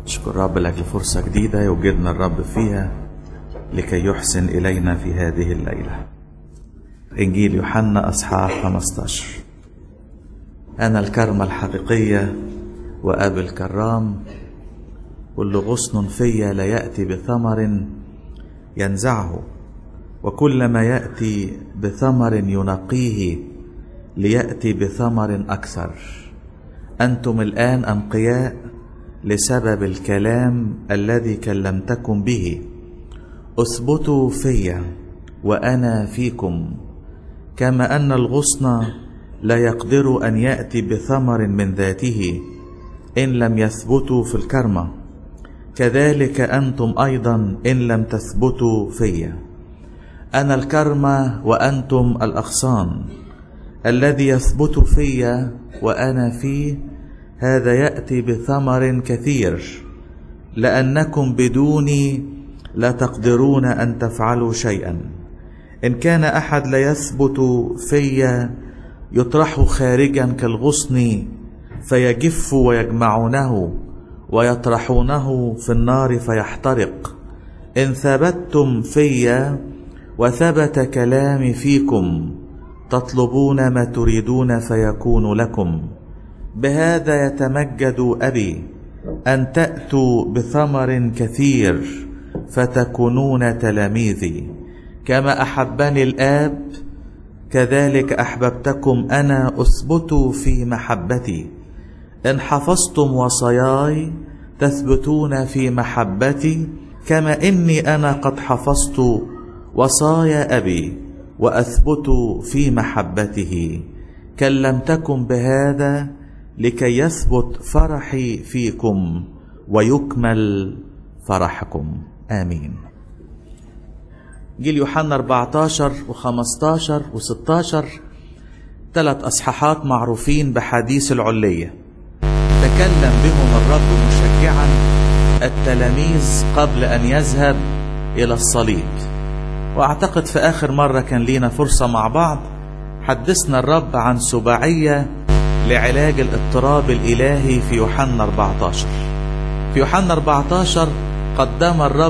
نشكر الرب لأجل فرصة جديدة يوجدنا الرب فيها لكي يحسن إلينا في هذه الليلة إنجيل يوحنا أصحاح 15 أنا الكرمة الحقيقية وأبي الكرام كل غصن في لا يأتي بثمر ينزعه وكل ما يأتي بثمر ينقيه ليأتي بثمر أكثر أنتم الآن أنقياء لسبب الكلام الذي كلمتكم به اثبتوا في وأنا فيكم كما أن الغصن لا يقدر أن يأتي بثمر من ذاته إن لم يثبتوا في الكرمة كذلك أنتم أيضا إن لم تثبتوا في أنا الكرمة وأنتم الأغصان الذي يثبت في وأنا فيه هذا يأتي بثمر كثير لأنكم بدوني لا تقدرون أن تفعلوا شيئا إن كان أحد لا يثبت في يطرح خارجا كالغصن فيجف ويجمعونه ويطرحونه في النار فيحترق إن ثبتتم في وثبت كلامي فيكم تطلبون ما تريدون فيكون لكم بهذا يتمجد ابي ان تاتوا بثمر كثير فتكونون تلاميذي كما احبني الاب كذلك احببتكم انا اثبتوا في محبتي ان حفظتم وصاياي تثبتون في محبتي كما اني انا قد حفظت وصايا ابي واثبت في محبته كلمتكم بهذا لكي يثبت فرحي فيكم ويكمل فرحكم امين جيل يوحنا 14 و15 و16 ثلاث اصحاحات معروفين بحديث العليه تكلم بهم الرب مشجعا التلاميذ قبل ان يذهب الى الصليب واعتقد في اخر مره كان لينا فرصه مع بعض حدثنا الرب عن سباعيه لعلاج الاضطراب الالهي في يوحنا 14 في يوحنا 14 قدم الرب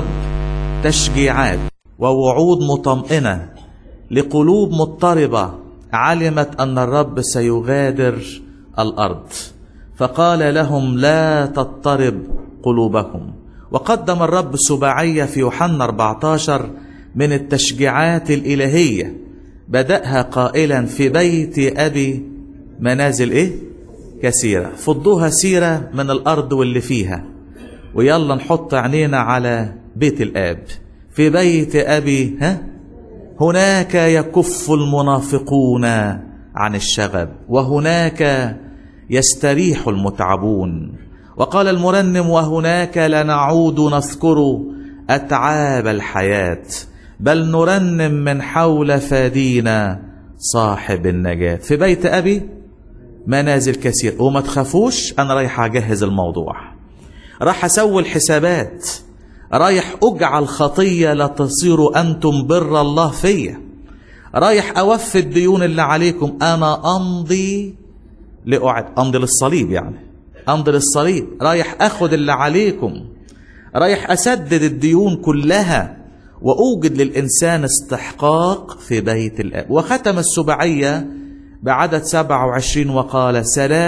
تشجيعات ووعود مطمئنه لقلوب مضطربه علمت ان الرب سيغادر الارض فقال لهم لا تضطرب قلوبكم وقدم الرب سباعيه في يوحنا 14 من التشجيعات الإلهية بدأها قائلا في بيت أبي منازل إيه؟ كثيرة فضوها سيرة من الأرض واللي فيها ويلا نحط عينينا على بيت الآب في بيت أبي ها؟ هناك يكف المنافقون عن الشغب وهناك يستريح المتعبون وقال المرنم وهناك لنعود نذكر أتعاب الحياة بل نرنم من حول فادينا صاحب النجاة في بيت أبي منازل كثير وما تخافوش أنا رايح أجهز الموضوع راح أسوي الحسابات رايح أجعل خطية لا تصيروا أنتم بر الله فيا رايح أوفي الديون اللي عليكم أنا أمضي لأعد أمضي للصليب يعني أمضي للصليب رايح أخد اللي عليكم رايح أسدد الديون كلها وأوجد للإنسان استحقاق في بيت الآب وختم السبعية بعدد 27 وقال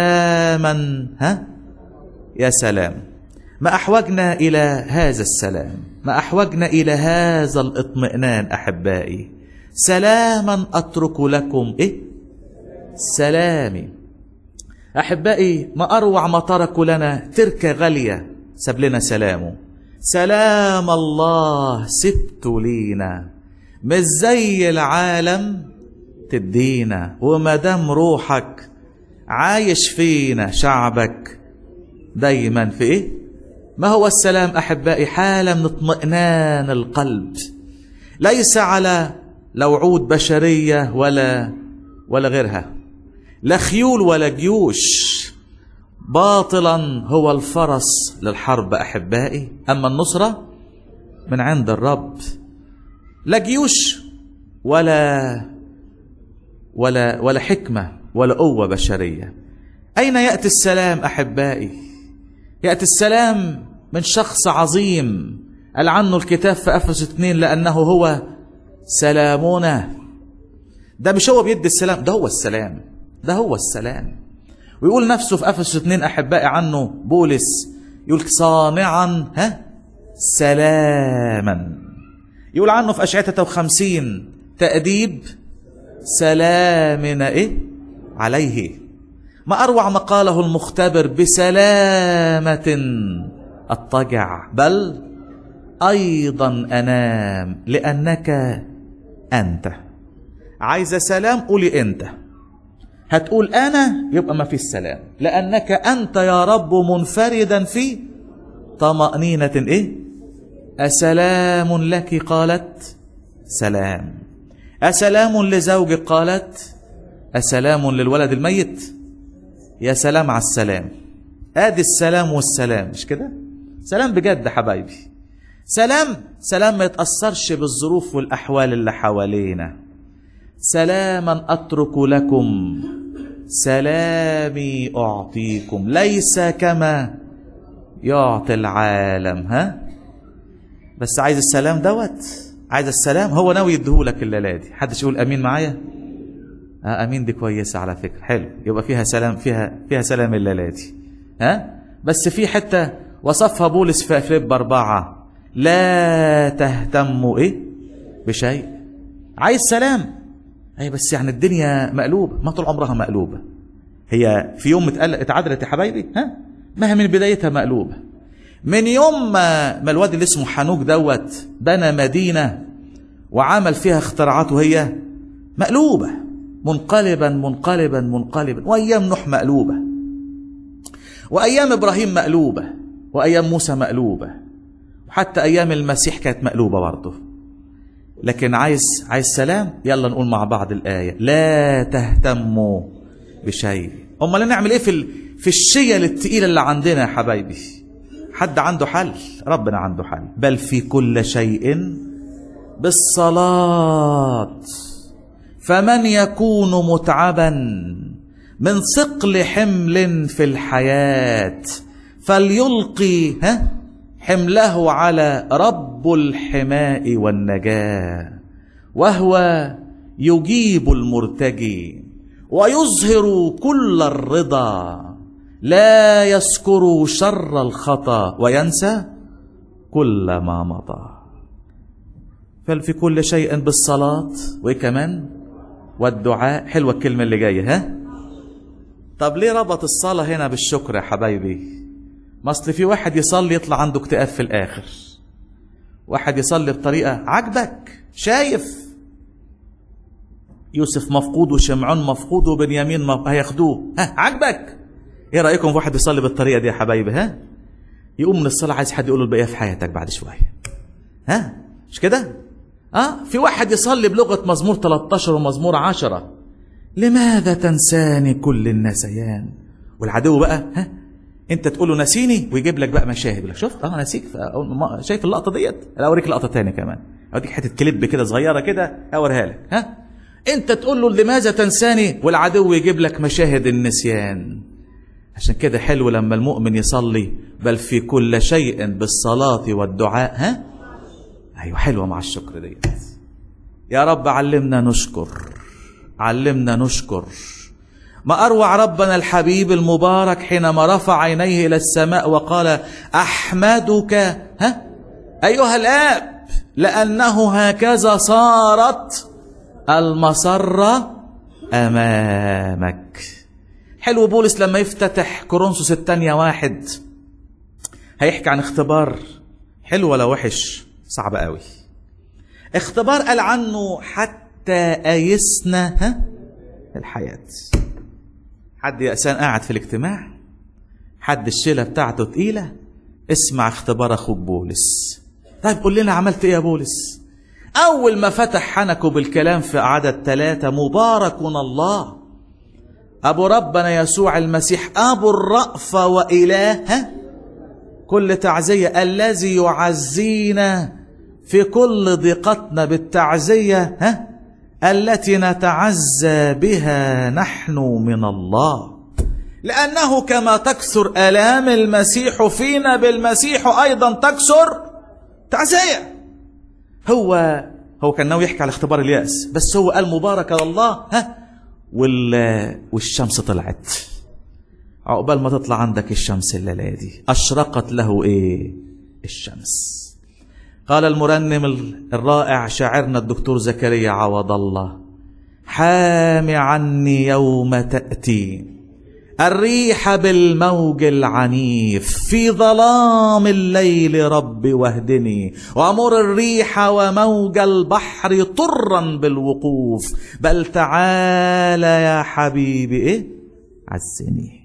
سلاما ها يا سلام ما أحوجنا إلى هذا السلام ما أحوجنا إلى هذا الاطمئنان أحبائي سلاما أترك لكم إيه سلامي أحبائي ما أروع ما تركوا لنا تركة غالية ساب لنا سلامه سلام الله سبت لينا مش زي العالم تدينا وما دام روحك عايش فينا شعبك دايما في ايه ما هو السلام احبائي حاله من اطمئنان القلب ليس على لا وعود بشريه ولا ولا غيرها لا خيول ولا جيوش باطلا هو الفرس للحرب احبائي اما النصره من عند الرب لا جيوش ولا ولا ولا حكمه ولا قوه بشريه اين ياتي السلام احبائي ياتي السلام من شخص عظيم قال عنه الكتاب في افسس 2 لانه هو سلامنا ده مش هو بيدي السلام ده هو السلام ده هو السلام ويقول نفسه في افسس 2 احبائي عنه بولس يقول صانعا ها سلاما يقول عنه في اشعياء 53 تاديب سلامنا ايه عليه ما اروع ما قاله المختبر بسلامه اضطجع بل ايضا انام لانك انت عايز سلام قولي انت هتقول انا يبقى ما فيش سلام لانك انت يا رب منفردا في طمانينه ايه اسلام لك قالت سلام اسلام لزوجك قالت اسلام للولد الميت يا سلام على السلام ادي السلام والسلام مش كده سلام بجد حبايبي سلام سلام ما يتاثرش بالظروف والاحوال اللي حوالينا سلاما اترك لكم سلامي اعطيكم ليس كما يعطي العالم ها بس عايز السلام دوت عايز السلام هو ناوي يديهولك الليله دي حدش يقول امين معايا آه امين دي كويسه على فكره حلو يبقى فيها سلام فيها فيها سلام الليله دي ها بس في حته وصفها بولس في فيليب أربعة لا تهتموا إيه بشيء عايز سلام أي بس يعني الدنيا مقلوبة ما طول عمرها مقلوبة هي في يوم اتعدلت يا حبايبي ها ما هي من بدايتها مقلوبة من يوم ما, ما الواد اللي اسمه حنوك دوت بنى مدينة وعمل فيها اختراعات وهي مقلوبة منقلبا منقلبا منقلبا وأيام نوح مقلوبة وأيام إبراهيم مقلوبة وأيام موسى مقلوبة وحتى أيام المسيح كانت مقلوبة برضه لكن عايز عايز سلام يلا نقول مع بعض الآية لا تهتموا بشيء أمال نعمل إيه في ال... في الشيل التقيلة اللي عندنا يا حبايبي حد عنده حل ربنا عنده حل بل في كل شيء بالصلاة فمن يكون متعبا من ثقل حمل في الحياة فليلقي ها حمله على رب الحماء والنجاة وهو يجيب المرتجي ويظهر كل الرضا لا يذكر شر الخطا وينسى كل ما مضى بل في كل شيء بالصلاة وإيه كمان والدعاء حلوة الكلمة اللي جاية ها طب ليه ربط الصلاة هنا بالشكر يا حبايبي ما اصل في واحد يصلي يطلع عنده اكتئاب في الآخر واحد يصلي بطريقة عجبك شايف يوسف مفقود وشمعون مفقود وبنيامين مف... هياخدوه ها عجبك ايه رايكم في واحد يصلي بالطريقه دي يا حبايبي ها يقوم من الصلاه عايز حد يقول له البقيه في حياتك بعد شويه ها مش كده اه في واحد يصلي بلغه مزمور 13 ومزمور 10 لماذا تنساني كل النسيان والعدو بقى ها انت تقول له نسيني ويجيب لك بقى مشاهد يقول لك شفت اه نسيك شايف اللقطه ديت انا اوريك لقطه تاني كمان اوريك حته كليب كده صغيره كده اوريها لك ها انت تقول له لماذا تنساني والعدو يجيب لك مشاهد النسيان عشان كده حلو لما المؤمن يصلي بل في كل شيء بالصلاة والدعاء ها أيوة حلوة مع الشكر ديت يا رب علمنا نشكر علمنا نشكر ما أروع ربنا الحبيب المبارك حينما رفع عينيه إلى السماء وقال أحمدك ها أيها الآب لأنه هكذا صارت المسرة أمامك حلو بولس لما يفتتح كورنثوس الثانية واحد هيحكي عن اختبار حلو ولا وحش صعب قوي اختبار قال عنه حتى أيسنا ها الحياة حد يأسان قاعد في الاجتماع حد الشيلة بتاعته تقيلة اسمع اختبار أخوك بولس طيب قول لنا عملت ايه يا بولس أول ما فتح حنكه بالكلام في عدد ثلاثة مبارك الله أبو ربنا يسوع المسيح أبو الرأفة وإله كل تعزية الذي يعزينا في كل ضيقتنا بالتعزية ها التي نتعزى بها نحن من الله لأنه كما تكثر آلام المسيح فينا بالمسيح أيضا تكثر تعزية هو هو كان ناوي يحكي على اختبار اليأس بس هو قال مبارك الله ها وال والشمس طلعت عقبال ما تطلع عندك الشمس الليلة دي أشرقت له إيه الشمس قال المرنم الرائع شاعرنا الدكتور زكريا عوض الله حام عني يوم تأتي الريح بالموج العنيف في ظلام الليل رب واهدني وامر الريح وموج البحر طرا بالوقوف بل تعال يا حبيبي ايه عزني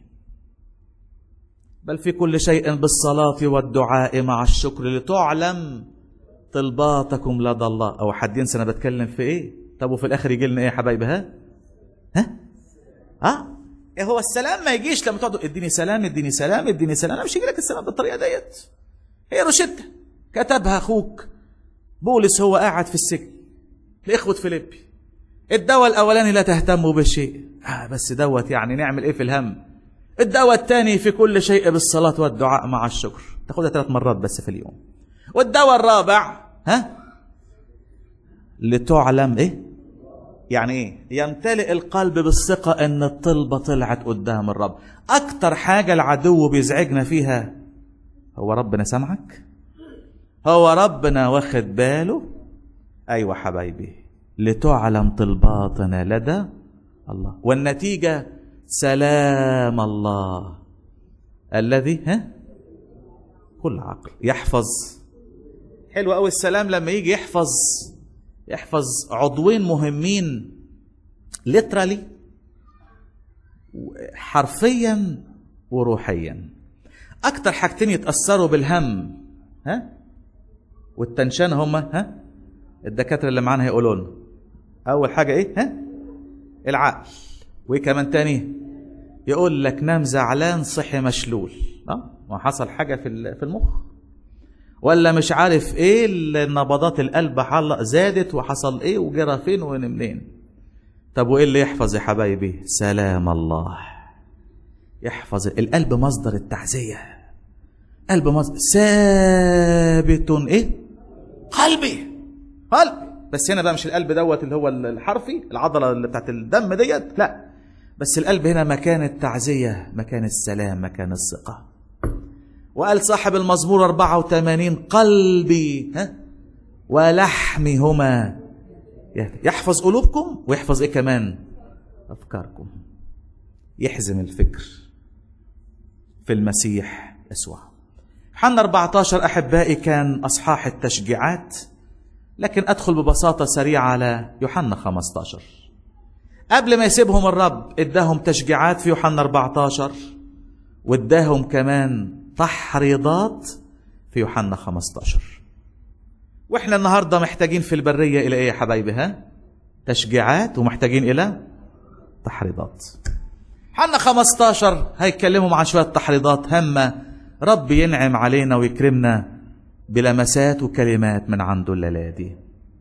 بل في كل شيء بالصلاة والدعاء مع الشكر لتعلم طلباتكم لدى الله او حد ينسى انا بتكلم في ايه طب وفي الاخر يجي لنا ايه يا حبايبي ها ها ها ايه هو السلام ما يجيش لما تقعدوا اديني سلام اديني سلام اديني سلام انا مش هيجي لك السلام بالطريقه ديت هي روشته كتبها اخوك بولس هو قاعد في السجن لاخوه فيليبي الدواء الاولاني لا تهتموا بشيء آه بس دوت يعني نعمل ايه في الهم الدواء الثاني في كل شيء بالصلاه والدعاء مع الشكر تاخدها ثلاث مرات بس في اليوم والدواء الرابع ها لتعلم ايه يعني ايه يمتلئ القلب بالثقة ان الطلبة طلعت قدام الرب اكتر حاجة العدو بيزعجنا فيها هو ربنا سامعك هو ربنا واخد باله ايوه حبايبي لتعلم طلباتنا لدى الله والنتيجة سلام الله الذي ها كل عقل يحفظ حلو قوي السلام لما يجي يحفظ يحفظ عضوين مهمين ليترالي حرفيا وروحيا اكتر حاجتين يتاثروا بالهم ها والتنشان هما ها الدكاتره اللي معانا هيقولوا لنا اول حاجه ايه ها العقل وايه كمان تاني يقول لك نام زعلان صحي مشلول اه ما حصل حاجه في في المخ ولا مش عارف ايه نبضات القلب حلق زادت وحصل ايه وجرى فين ومنين طب وايه اللي يحفظ يا حبايبي سلام الله يحفظ القلب مصدر التعزية قلب مصدر ثابت ايه قلبي قلبي بس هنا بقى مش القلب دوت اللي هو الحرفي العضلة اللي بتاعت الدم ديت لا بس القلب هنا مكان التعزية مكان السلام مكان الثقة وقال صاحب المزمور 84 قلبي ها ولحمي هما يحفظ قلوبكم ويحفظ ايه كمان افكاركم يحزم الفكر في المسيح يسوع حنا 14 احبائي كان اصحاح التشجيعات لكن ادخل ببساطه سريعه على يوحنا 15 قبل ما يسيبهم الرب اداهم تشجيعات في يوحنا 14 واداهم كمان تحريضات في يوحنا 15 واحنا النهارده محتاجين في البريه الى ايه يا حبايبي ها تشجيعات ومحتاجين الى تحريضات يوحنا 15 هيتكلموا عن شويه تحريضات هامه رب ينعم علينا ويكرمنا بلمسات وكلمات من عنده الليله دي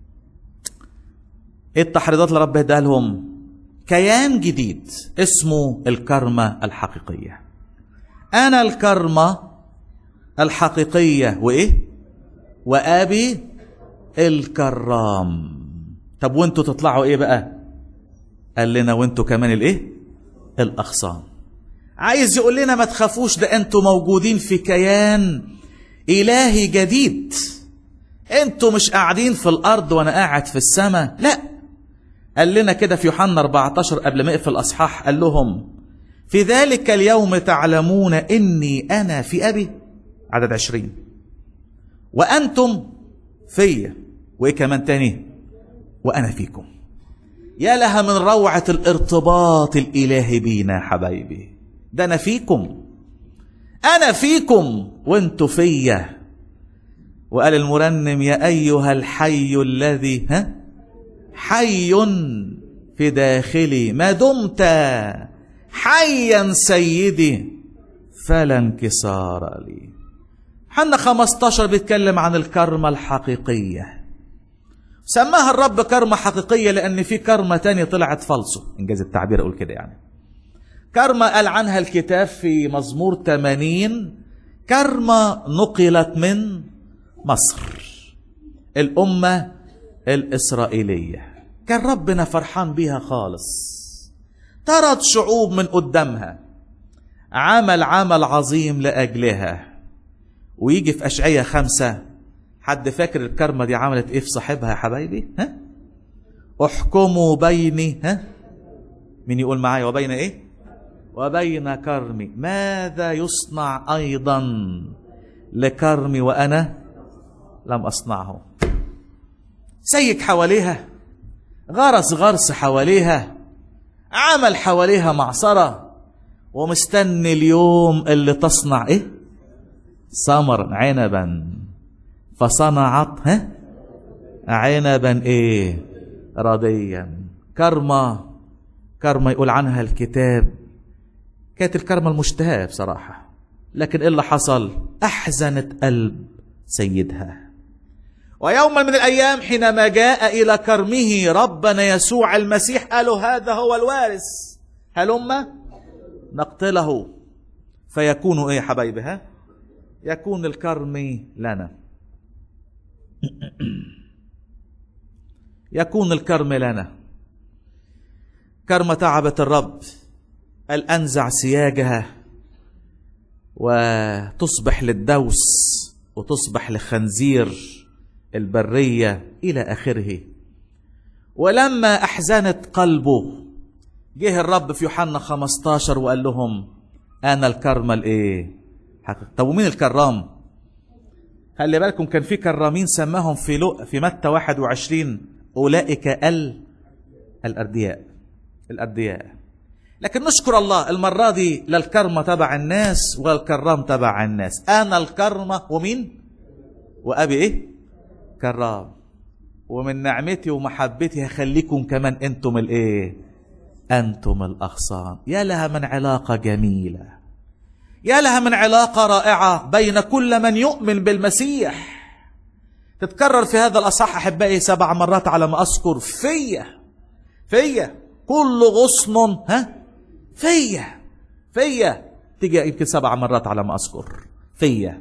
ايه التحريضات اللي رب اداها لهم كيان جديد اسمه الكرمه الحقيقيه أنا الكرمة الحقيقية وإيه؟ وأبي الكرام طب وانتوا تطلعوا إيه بقى؟ قال لنا وانتوا كمان الإيه؟ الأغصان عايز يقول لنا ما تخافوش ده انتوا موجودين في كيان إلهي جديد انتوا مش قاعدين في الأرض وأنا قاعد في السماء لا قال لنا كده في يوحنا 14 قبل ما يقفل الأصحاح قال لهم في ذلك اليوم تعلمون إني أنا في أبي عدد عشرين وأنتم في وإيه كمان تاني وأنا فيكم يا لها من روعة الارتباط الإلهي بينا حبايبي ده أنا فيكم أنا فيكم وانتوا فيا وقال المرنم يا أيها الحي الذي ها حي في داخلي ما دمت حيا سيدي فلا انكسار لي حنا 15 بيتكلم عن الكرمة الحقيقية سماها الرب كرمة حقيقية لأن في كرمة تانية طلعت فالصو إنجاز التعبير أقول كده يعني كرمة قال عنها الكتاب في مزمور 80 كرمة نقلت من مصر الأمة الإسرائيلية كان ربنا فرحان بيها خالص طرد شعوب من قدامها عمل عمل عظيم لأجلها ويجي في أشعية خمسة حد فاكر الكرمة دي عملت إيه في صاحبها يا حبايبي ها احكموا بيني ها مين يقول معايا وبين إيه وبين كرمي ماذا يصنع أيضا لكرمي وأنا لم أصنعه سيك حواليها غرس غرس حواليها عمل حواليها معصرة ومستني اليوم اللي تصنع ايه ثمر عنبا فصنعت ها عنبا ايه رديا كرمة كرمة يقول عنها الكتاب كانت الكرمة المشتهاة بصراحة لكن ايه اللي حصل احزنت قلب سيدها ويوما من الايام حينما جاء الى كرمه ربنا يسوع المسيح قالوا هذا هو الوارث هلما نقتله فيكون ايه يا حبايبي ها يكون الكرم لنا يكون الكرم لنا كرم تعبة الرب قال أنزع سياجها وتصبح للدوس وتصبح لخنزير البرية إلى آخره ولما أحزنت قلبه جه الرب في يوحنا 15 وقال لهم أنا الكرم الإيه حقيقة. طب ومين الكرام خلي بالكم كان في كرامين سماهم في لق في متى 21 أولئك ال الأردياء الأردياء لكن نشكر الله المرة دي لا الكرمة تبع الناس ولا الكرام تبع الناس أنا الكرمة ومين وأبي إيه كرام ومن نعمتي ومحبتي هخليكم كمان انتم الايه انتم الاغصان يا لها من علاقه جميله يا لها من علاقه رائعه بين كل من يؤمن بالمسيح تتكرر في هذا الاصح احبائي سبع مرات على ما اذكر فيا فيا كل غصن ها فيا فيا تيجي يمكن سبع مرات على ما اذكر فيا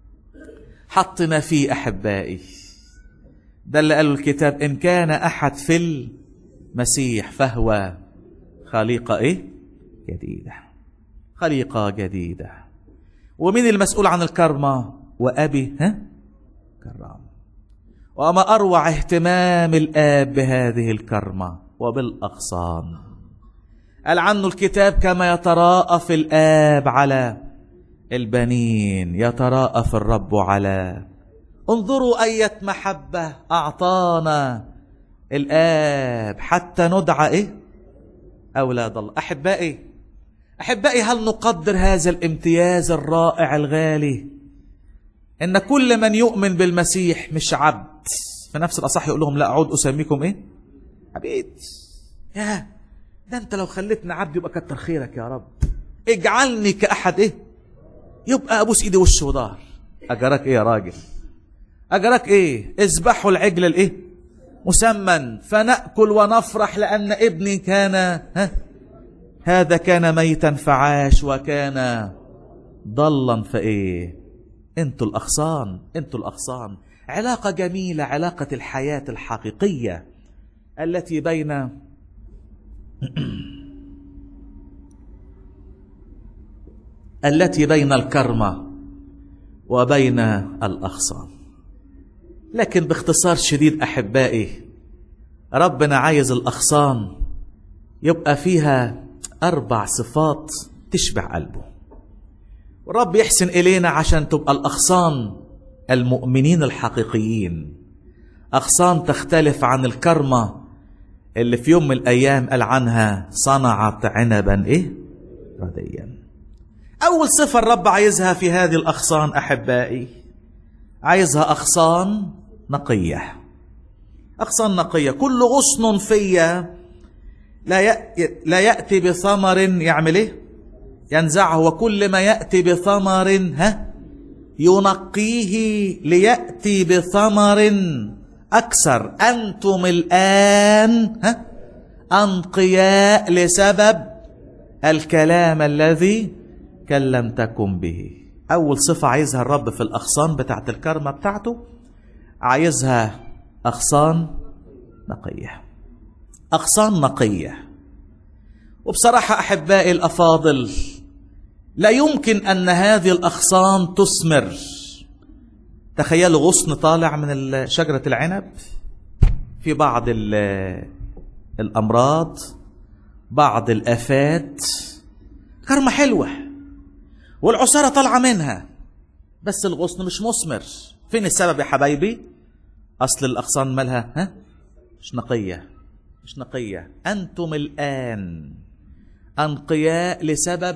حطنا فيه احبائي ده اللي قاله الكتاب ان كان احد في المسيح فهو خليقه ايه جديده خليقه جديده ومين المسؤول عن الكرمه وابي ها كرام وما اروع اهتمام الاب بهذه الكرمه وبالاغصان قال عنه الكتاب كما يتراءف الاب على البنين يتراءف الرب على انظروا أية محبة أعطانا الآب حتى ندعى إيه؟ أولاد الله أحبائي أحبائي هل نقدر هذا الامتياز الرائع الغالي إن كل من يؤمن بالمسيح مش عبد في نفس الأصح يقول لهم لا أعود أسميكم إيه؟ عبيد يا ده أنت لو خليتني عبد يبقى كتر خيرك يا رب اجعلني كأحد إيه؟ يبقى أبوس إيدي وش وظهر أجرك إيه يا راجل؟ أجرك إيه؟ اذبحوا العجل الإيه؟ مسمى فنأكل ونفرح لأن ابني كان ها هذا كان ميتا فعاش وكان ضلا فإيه؟ أنتوا الأغصان أنتوا الأغصان علاقة جميلة علاقة الحياة الحقيقية التي بين التي بين الكرمة وبين الأغصان لكن باختصار شديد احبائي ربنا عايز الاغصان يبقى فيها اربع صفات تشبع قلبه ورب يحسن الينا عشان تبقى الاغصان المؤمنين الحقيقيين اغصان تختلف عن الكرمه اللي في يوم من الايام قال عنها صنعت عنبا ايه رديا اول صفه الرب عايزها في هذه الاغصان احبائي عايزها اغصان نقية أغصان نقية كل غصن فيا لا لا يأتي بثمر يعمل إيه؟ ينزعه وكل ما يأتي بثمر ها ينقيه ليأتي بثمر أكثر أنتم الآن ها أنقياء لسبب الكلام الذي كلمتكم به أول صفة عايزها الرب في الأغصان بتاعت الكرمة بتاعته عايزها أغصان نقية أغصان نقية وبصراحة أحبائي الأفاضل لا يمكن أن هذه الأغصان تثمر تخيلوا غصن طالع من شجرة العنب في بعض الأمراض بعض الآفات كرمة حلوة والعصارة طالعة منها بس الغصن مش مثمر فين السبب يا حبايبي أصل الأغصان مالها ها مش نقية مش نقية أنتم الآن أنقياء لسبب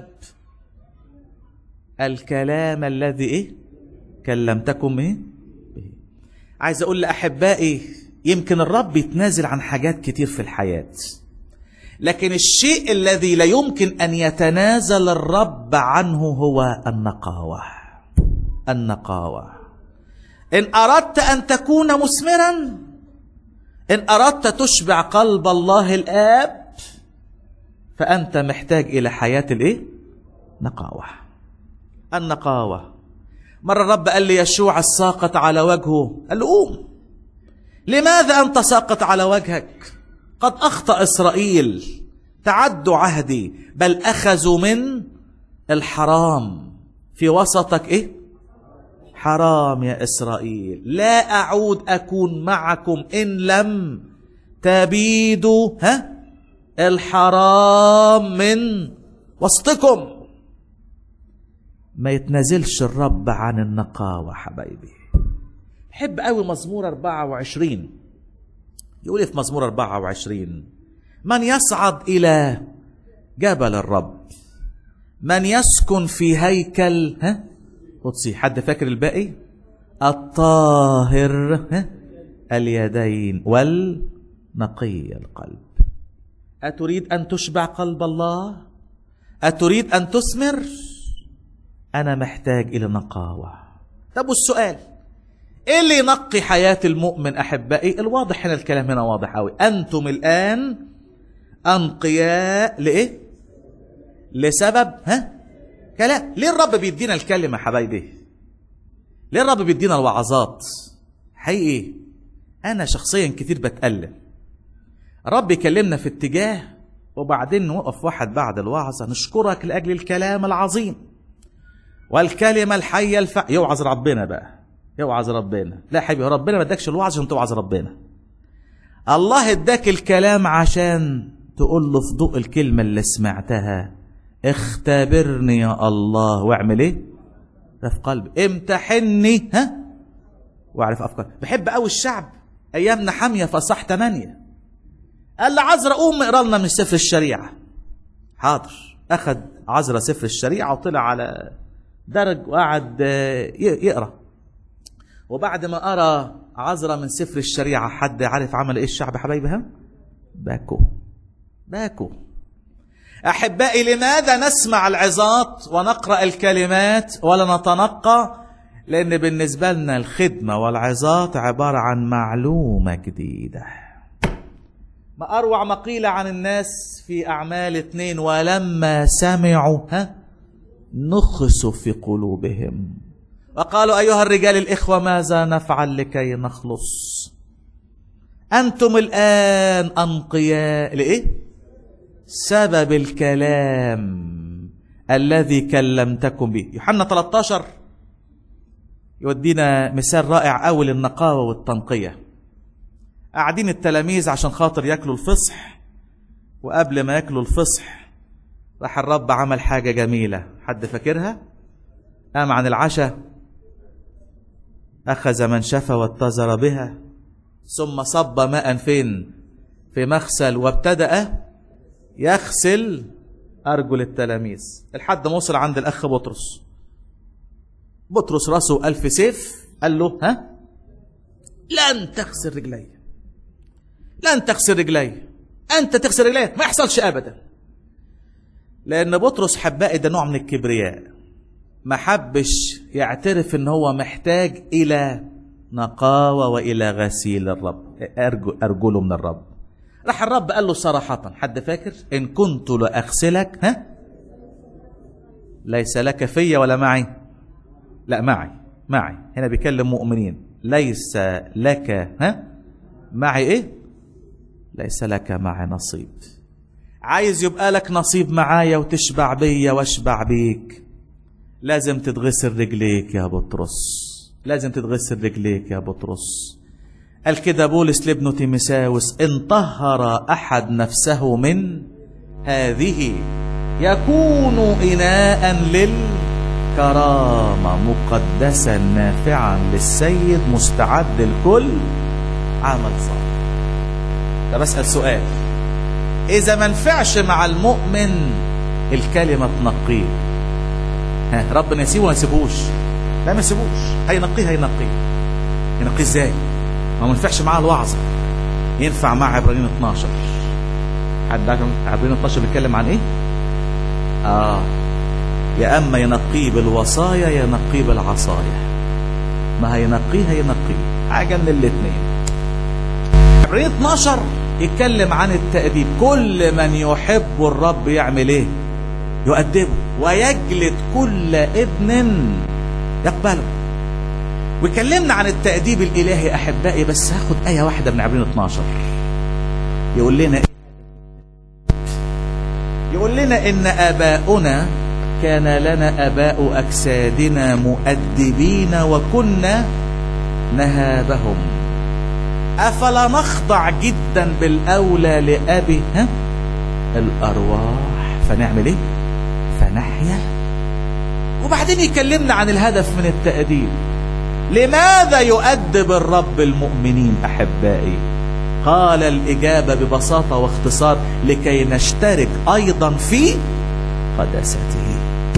الكلام الذي إيه كلمتكم إيه به. عايز أقول لأحبائي يمكن الرب يتنازل عن حاجات كتير في الحياة لكن الشيء الذي لا يمكن أن يتنازل الرب عنه هو النقاوة النقاوة إن أردت أن تكون مثمرا إن أردت تشبع قلب الله الآب فأنت محتاج إلى حياة الإيه؟ نقاوة النقاوة مرة الرب قال لي يشوع الساقط على وجهه قال له قوم لماذا أنت ساقط على وجهك قد أخطأ إسرائيل تعدوا عهدي بل أخذوا من الحرام في وسطك إيه حرام يا إسرائيل لا أعود أكون معكم إن لم تبيدوا ها الحرام من وسطكم ما يتنازلش الرب عن النقاوة حبايبي حب قوي مزمور 24 يقول في مزمور 24 من يصعد إلى جبل الرب من يسكن في هيكل ها قدسي حد فاكر الباقي الطاهر ها اليدين والنقي القلب أتريد أن تشبع قلب الله أتريد أن تثمر أنا محتاج إلى نقاوة طب والسؤال إيه اللي ينقي حياة المؤمن أحبائي الواضح هنا الكلام هنا واضح أوي أنتم الآن أنقياء لإيه لسبب ها كلام ليه الرب بيدينا الكلمة حبايبي ليه الرب بيدينا الوعظات حقيقي أنا شخصيا كتير بتألم الرب يكلمنا في اتجاه وبعدين نوقف واحد بعد الوعظة نشكرك لأجل الكلام العظيم والكلمة الحية الف... يوعظ ربنا بقى يوعظ ربنا لا يا حبيبي ربنا ما اداكش الوعظ عشان توعظ ربنا الله اداك الكلام عشان تقول له في ضوء الكلمة اللي سمعتها اختبرني يا الله واعمل ايه في قلبي امتحني ها واعرف افكار بحب قوي الشعب ايامنا حاميه فصح 8 قال لعذرا قوم اقرا لنا من سفر الشريعه حاضر اخذ عذرا سفر الشريعه وطلع على درج وقعد يقرا وبعد ما قرا عذرا من سفر الشريعه حد عارف عمل ايه الشعب حبايبي ها باكوا باكوا احبائي لماذا نسمع العظات ونقرا الكلمات ولا نتنقى لان بالنسبه لنا الخدمه والعظات عباره عن معلومه جديده ما اروع ما قيل عن الناس في اعمال اتنين ولما سمعوا ها نخسوا في قلوبهم وقالوا ايها الرجال الاخوه ماذا نفعل لكي نخلص انتم الان انقياء لايه سبب الكلام الذي كلمتكم به يوحنا 13 يودينا مثال رائع قوي للنقاوه والتنقيه قاعدين التلاميذ عشان خاطر ياكلوا الفصح وقبل ما ياكلوا الفصح راح الرب عمل حاجه جميله حد فاكرها قام عن العشاء اخذ منشفه واتزر بها ثم صب ماء فين في مغسل وابتدأ يغسل أرجل التلاميذ لحد ما وصل عند الأخ بطرس بطرس راسه ألف سيف قال له ها لن تغسل رجلي لن تغسل رجلي أنت تغسل رجلي ما يحصلش أبدا لأن بطرس حبائي ده نوع من الكبرياء ما حبش يعترف ان هو محتاج الى نقاوة والى غسيل الرب أرجو أرجله من الرب راح الرب قال له صراحة حد فاكر إن كنت لأغسلك ها ليس لك في ولا معي لا معي معي هنا بيكلم مؤمنين ليس لك ها معي ايه ليس لك معي نصيب عايز يبقى لك نصيب معايا وتشبع بيا واشبع بيك لازم تتغسل رجليك يا بطرس لازم تتغسل رجليك يا بطرس قال كده بولس لابنه تيمساوس ان طهر احد نفسه من هذه يكون اناء للكرامه مقدسا نافعا للسيد مستعد لكل عمل صالح طب اسال سؤال اذا ما نفعش مع المؤمن الكلمه تنقيه ها ربنا يسيبه ولا يسيبوش لا ما يسيبوش هينقيه هينقيه ينقيه ازاي ما ينفعش معاه الوعظه ينفع مع عبرانيين 12 حد عارف عبرانيين 12 بيتكلم عن ايه اه يا اما ينقيه بالوصايا يا ينقيه بالعصايا ما هينقيه هينقيه حاجه من الاثنين عبرانيين 12 يتكلم عن التأديب كل من يحب الرب يعمل ايه يؤدبه ويجلد كل ابن يقبله وكلمنا عن التأديب الإلهي أحبائي بس هاخد آية واحدة من عبرين 12 يقول لنا يقول لنا إن آباؤنا كان لنا آباء أجسادنا مؤدبين وكنا نهابهم أفلا نخضع جدا بالأولى لأبي ها الأرواح فنعمل إيه فنحيا وبعدين يكلمنا عن الهدف من التأديب لماذا يؤدب الرب المؤمنين أحبائي قال الإجابة ببساطة واختصار لكي نشترك أيضا في قداسته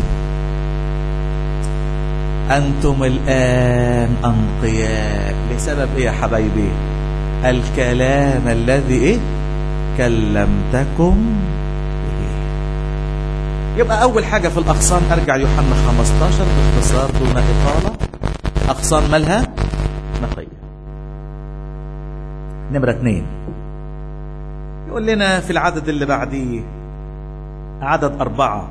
أنتم الآن أنقياء بسبب إيه يا حبايبي الكلام الذي إيه كلمتكم به يبقى أول حاجة في الأغصان أرجع يوحنا 15 باختصار دون إطالة أغصان مالها نقية نمرة اثنين يقول لنا في العدد اللي بعديه عدد أربعة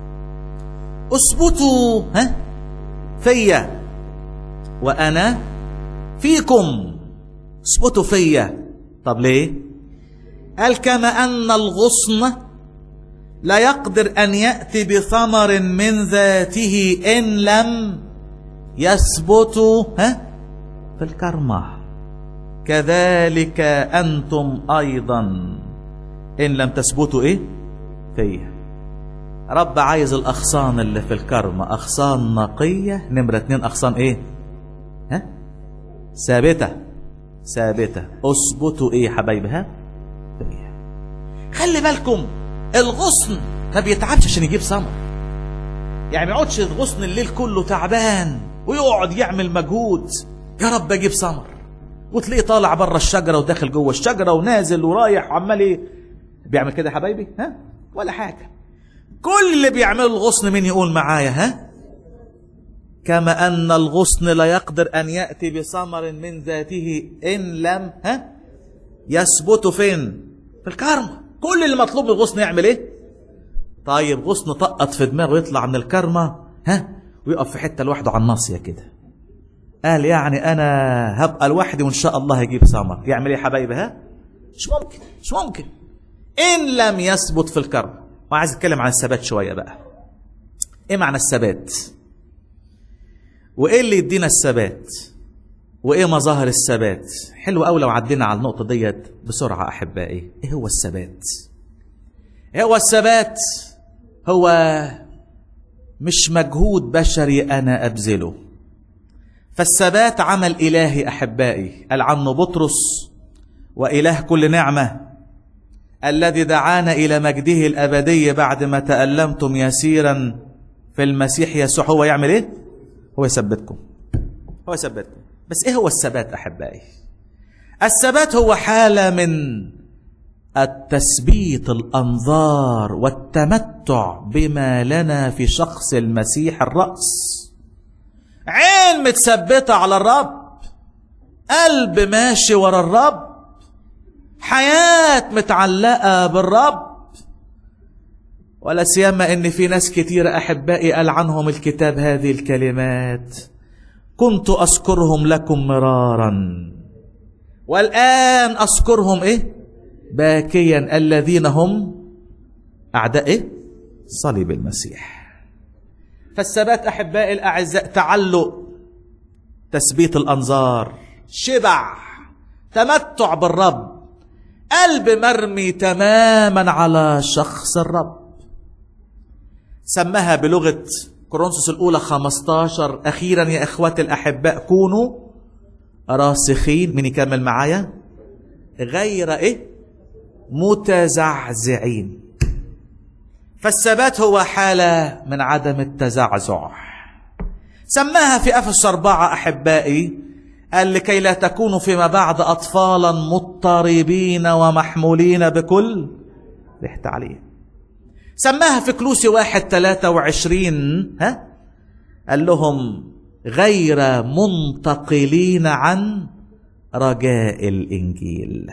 اثبتوا ها فيا وأنا فيكم اثبتوا فيا طب ليه قال كما أن الغصن لا يقدر أن يأتي بثمر من ذاته إن لم يثبت ها في الكرمة كذلك أنتم أيضا إن لم تثبتوا إيه فيا رب عايز الأغصان اللي في الكرمة أغصان نقية نمرة اتنين أغصان إيه ها ثابتة ثابتة اثبتوا إيه حبايبي ها فيا خلي بالكم الغصن ما بيتعبش عشان يجيب ثمر يعني ما يقعدش الغصن الليل كله تعبان ويقعد يعمل مجهود يا رب اجيب ثمر وتلاقيه طالع بره الشجره وداخل جوه الشجره ونازل ورايح وعمال ايه بيعمل كده يا حبايبي ها ولا حاجه كل اللي بيعمله الغصن مين يقول معايا ها كما ان الغصن لا يقدر ان ياتي بثمر من ذاته ان لم ها يثبت فين في الكرمه كل اللي مطلوب الغصن يعمل ايه طيب غصن طقط في دماغه يطلع من الكرمه ها ويقف في حته لوحده على الناصيه كده قال يعني انا هبقى لوحدي وان شاء الله هجيب ثمر يعمل ايه يا حبايبي ها مش ممكن مش ممكن ان لم يثبت في الكرم وعايز اتكلم عن الثبات شويه بقى ايه معنى الثبات وايه اللي يدينا الثبات وايه مظاهر الثبات حلو قوي لو عدينا على النقطه ديت بسرعه احبائي ايه هو الثبات ايه هو الثبات هو مش مجهود بشري انا ابذله فالثبات عمل الهي احبائي قال عنه بطرس واله كل نعمه الذي دعانا الى مجده الابدي بعد ما تالمتم يسيرا في المسيح يسوع هو يعمل ايه هو يثبتكم هو يثبتكم بس ايه هو الثبات احبائي الثبات هو حاله من التثبيت الانظار والتمتع بما لنا في شخص المسيح الراس عين متثبته على الرب قلب ماشي ورا الرب حياه متعلقه بالرب ولا سيما ان في ناس كتير احبائي قال عنهم الكتاب هذه الكلمات كنت اذكرهم لكم مرارا والان اذكرهم ايه باكيا الذين هم اعداء ايه صليب المسيح فالثبات احبائي الاعزاء تعلق تثبيت الانظار شبع تمتع بالرب قلب مرمي تماما على شخص الرب سماها بلغة كورنثوس الأولى 15 أخيرا يا إخواتي الأحباء كونوا راسخين من يكمل معايا غير إيه متزعزعين فالثبات هو حالة من عدم التزعزع سماها في أفس أربعة أحبائي قال لكي لا تكونوا فيما بعد أطفالا مضطربين ومحمولين بكل ريح تعليم سماها في كلوسي واحد ثلاثة وعشرين ها قال لهم غير منتقلين عن رجاء الإنجيل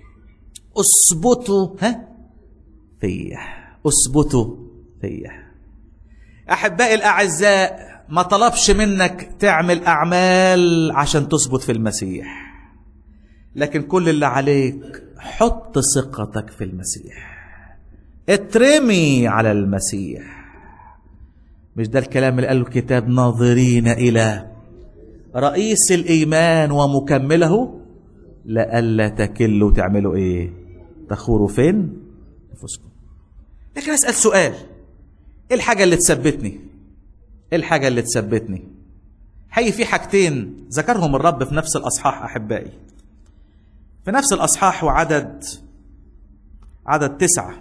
اثبتوا ها فيه اثبتوا فيه أحبائي الأعزاء ما طلبش منك تعمل أعمال عشان تثبت في المسيح لكن كل اللي عليك حط ثقتك في المسيح اترمي على المسيح مش ده الكلام اللي قاله الكتاب ناظرين إلى رئيس الإيمان ومكمله لألا تكلوا تعملوا إيه تخوروا فين نفسكم لكن أسأل سؤال إيه الحاجة اللي تثبتني ايه الحاجة اللي تثبتني حي في حاجتين ذكرهم الرب في نفس الأصحاح أحبائي في نفس الأصحاح وعدد عدد تسعة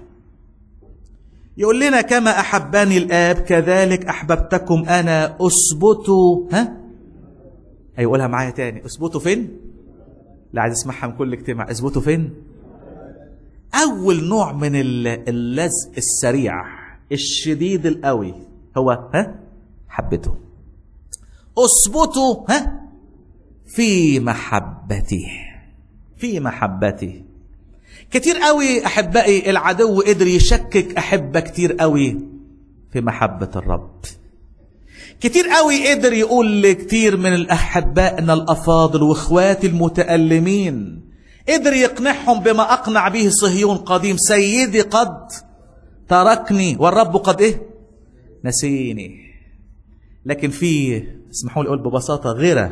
يقول لنا كما أحبني الآب كذلك أحببتكم أنا أثبتوا ها هيقولها معايا تاني أثبتوا فين لا عايز اسمعها من كل اجتماع اثبتوا فين أول نوع من اللزق السريع الشديد القوي هو ها حبته اثبتوا ها في محبته في محبته كتير قوي احبائي العدو قدر يشكك احبه كتير قوي في محبه الرب كتير قوي قدر يقول لكتير من الاحبائنا الافاضل واخواتي المتالمين قدر يقنعهم بما اقنع به صهيون قديم سيدي قد تركني والرب قد ايه نسيني لكن في اسمحوا لي اقول ببساطه غيره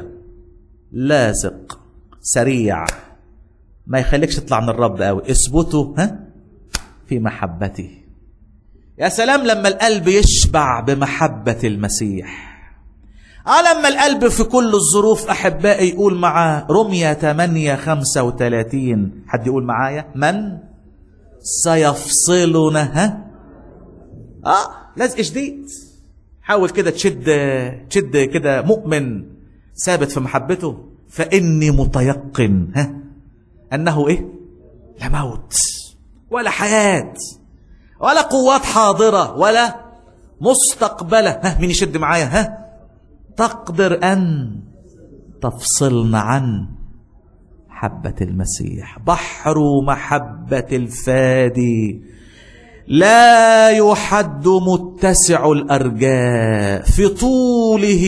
لازق سريع ما يخليكش تطلع من الرب قوي اثبتوا ها في محبته يا سلام لما القلب يشبع بمحبة المسيح اه لما القلب في كل الظروف احبائي يقول مع رمية 8 35 حد يقول معايا من سيفصلنا ها اه لزق شديد حاول كده تشد تشد كده مؤمن ثابت في محبته فاني متيقن ها انه ايه لا موت ولا حياه ولا قوات حاضره ولا مستقبله ها مين يشد معايا ها تقدر ان تفصلنا عن محبه المسيح بحر محبه الفادي لا يحد متسع الارجاء في طوله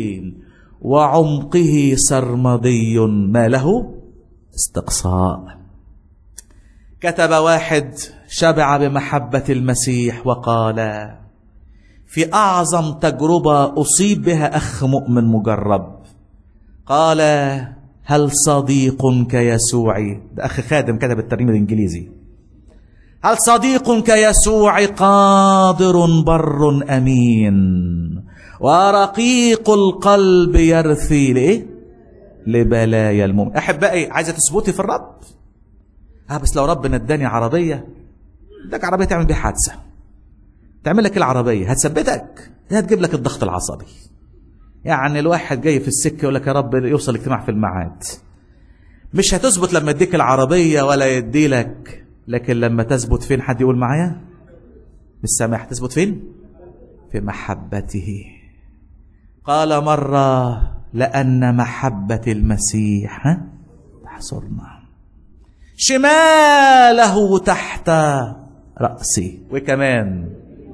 وعمقه سرمدي ما له استقصاء كتب واحد شبع بمحبه المسيح وقال في اعظم تجربه اصيب بها اخ مؤمن مجرب قال هل صديق كيسوعي ده اخ خادم كتب الترجمه الانجليزي هل صديق كيسوع قادر بر امين ورقيق القلب يرثي لايه لبلايا المؤمن احبائي عايزه تثبتي في الرب اه بس لو ربنا اداني عربيه اداك عربيه تعمل بيها حادثه تعمل لك العربيه هتثبتك هي هتجيب لك الضغط العصبي يعني الواحد جاي في السكه يقول لك يا رب يوصل اجتماع في الميعاد مش هتثبت لما يديك العربيه ولا يدي لك لكن لما تثبت فين حد يقول معايا بالسماح تثبت فين في محبته قال مرة لأن محبة المسيح ها؟ تحصرنا شماله تحت رأسي وكمان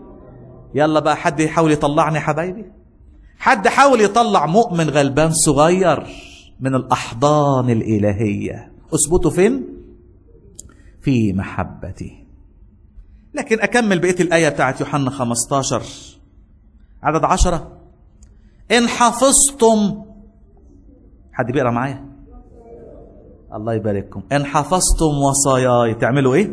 يلا بقى حد يحاول يطلعني يا حبايبي حد حاول يطلع مؤمن غلبان صغير من الأحضان الإلهية أثبته فين؟ في محبتي لكن أكمل بقية الآية بتاعت يوحنا 15 عدد عشرة إن حفظتم حد بيقرأ معايا الله يبارككم إن حفظتم وصاياي تعملوا إيه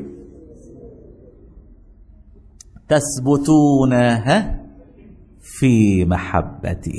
تثبتون ها في محبتي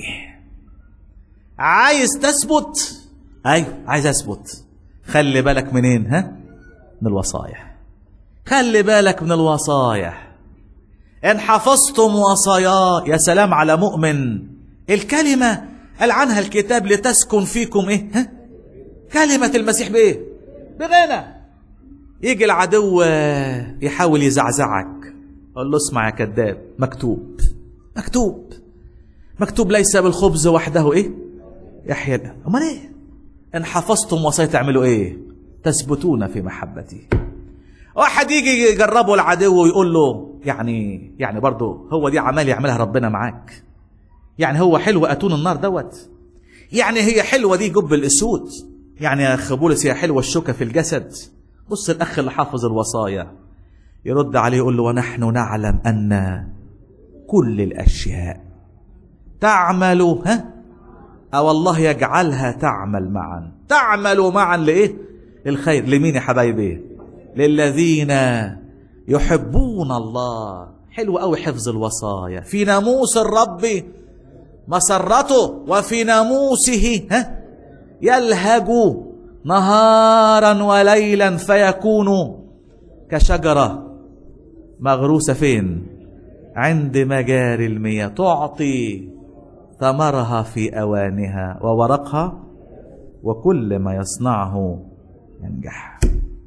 عايز تثبت ايوه عايز اثبت خلي بالك منين ها من الوصايا خلي بالك من الوصايا ان حفظتم وصايا يا سلام على مؤمن الكلمه قال عنها الكتاب لتسكن فيكم ايه ها كلمه المسيح بايه بغنى يجي العدو يحاول يزعزعك اقول له اسمع يا كذاب مكتوب مكتوب مكتوب ليس بالخبز وحده ايه يحيى امال ايه ان حفظتم وصايا تعملوا ايه تثبتون في محبتي واحد يجي يجربه العدو ويقول له يعني يعني برضه هو دي عمال يعملها ربنا معاك يعني هو حلو اتون النار دوت يعني هي حلوه دي جب الاسود يعني يا اخ بولس هي حلوه الشوكه في الجسد بص الاخ اللي حافظ الوصايا يرد عليه يقول له ونحن نعلم ان كل الاشياء تعمل ها او الله يجعلها تعمل معا تعمل معا لايه للخير لمين يا حبايبي للذين يحبون الله حلو قوي حفظ الوصايا في ناموس الرب مسرته وفي ناموسه ها يلهج نهارا وليلا فيكون كشجره مغروسه فين عند مجاري المياه تعطي ثمرها في اوانها وورقها وكل ما يصنعه ينجح